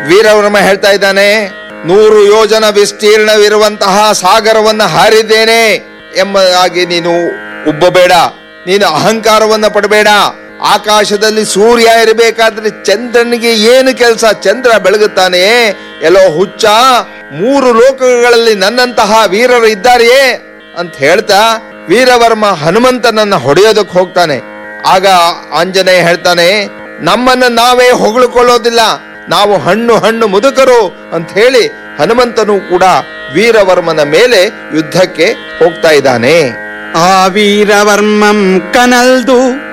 ವೀರವರ್ಮ ಹೇಳ್ತಾ ಇದ್ದಾನೆ ನೂರು ಯೋಜನ ವಿಸ್ತೀರ್ಣವಿರುವಂತಹ ಸಾಗರವನ್ನ ಹಾರಿದ್ದೇನೆ ಎಂಬುದಾಗಿ ನೀನು ಉಬ್ಬಬೇಡ ನೀನು ಅಹಂಕಾರವನ್ನ ಪಡಬೇಡ ಆಕಾಶದಲ್ಲಿ ಸೂರ್ಯ ಇರಬೇಕಾದ್ರೆ ಚಂದ್ರನಿಗೆ ಏನು ಕೆಲಸ ಚಂದ್ರ ಬೆಳಗುತ್ತಾನೆ ಎಲ್ಲೋ ಹುಚ್ಚ ಮೂರು ಲೋಕಗಳಲ್ಲಿ ನನ್ನಂತಹ ವೀರರು ಇದ್ದಾರೆಯೇ ಅಂತ ಹೇಳ್ತಾ ವೀರವರ್ಮ ಹನುಮಂತನನ್ನ ಹೊಡೆಯೋದಕ್ಕೆ ಹೋಗ್ತಾನೆ ಆಗ ಆಂಜನೇಯ ಹೇಳ್ತಾನೆ ನಮ್ಮನ್ನ ನಾವೇ ಹೊಗಳಿಕೊಳ್ಳೋದಿಲ್ಲ ನಾವು ಹಣ್ಣು ಹಣ್ಣು ಮುದುಕರು ಅಂತ ಹೇಳಿ ಹನುಮಂತನು ಕೂಡ ವೀರವರ್ಮನ ಮೇಲೆ ಯುದ್ಧಕ್ಕೆ ಹೋಗ್ತಾ ಇದ್ದಾನೆ ಆ ವೀರವರ್ಮಂ ಕನಲ್ದು